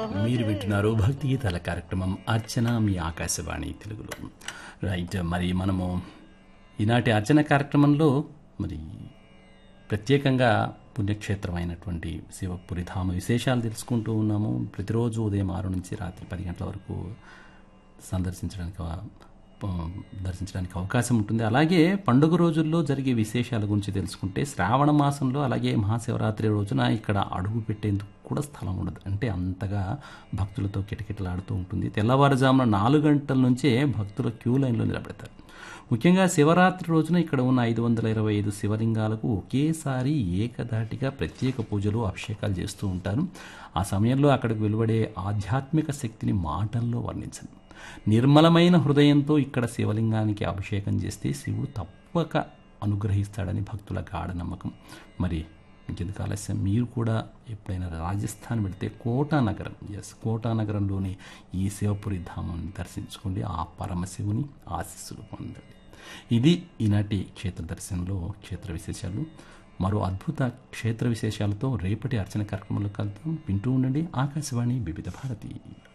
మీరు వింటున్నారు భక్తి గీతాల కార్యక్రమం అర్చన మీ ఆకాశవాణి తెలుగులో రైట్ మరి మనము ఈనాటి అర్చన కార్యక్రమంలో మరి ప్రత్యేకంగా పుణ్యక్షేత్రమైనటువంటి శివపురి ధామ విశేషాలు తెలుసుకుంటూ ఉన్నాము ప్రతిరోజు ఉదయం ఆరు నుంచి రాత్రి పది గంటల వరకు సందర్శించడానికి అవ- ప- దర్శించడానికి అవకాశం ఉంటుంది అలాగే పండుగ రోజుల్లో జరిగే విశేషాల గురించి తెలుసుకుంటే శ్రావణ మాసంలో అలాగే మహాశివరాత్రి రోజున ఇక్కడ అడుగు పెట్టేందుకు కూడా స్థలం ఉండదు అంటే అంతగా భక్తులతో కిటకిటలాడుతూ ఉంటుంది తెల్లవారుజామున నాలుగు గంటల నుంచే భక్తులు క్యూ లైన్లో నిలబెడతారు ముఖ్యంగా శివరాత్రి రోజున ఇక్కడ ఉన్న ఐదు వందల ఇరవై ఐదు శివలింగాలకు ఒకేసారి ఏకధాటిగా ప్రత్యేక పూజలు అభిషేకాలు చేస్తూ ఉంటారు ఆ సమయంలో అక్కడికి వెలువడే ఆధ్యాత్మిక శక్తిని మాటల్లో వర్ణించను నిర్మలమైన హృదయంతో ఇక్కడ శివలింగానికి అభిషేకం చేస్తే శివుడు తప్పక అనుగ్రహిస్తాడని భక్తుల గాఢ నమ్మకం మరి ఇంకెందుకు ఆలస్యం మీరు కూడా ఎప్పుడైనా రాజస్థాన్ వెళితే కోటా నగరం ఎస్ కోటా నగరంలోని ఈ శివపురి ధామాన్ని దర్శించుకోండి ఆ పరమశివుని ఆశీస్సులు పొందండి ఇది ఈనాటి క్షేత్ర దర్శనంలో క్షేత్ర విశేషాలు మరో అద్భుత క్షేత్ర విశేషాలతో రేపటి అర్చన కార్యక్రమంలో కలుద్దాం వింటూ ఉండండి ఆకాశవాణి వివిధ భారతి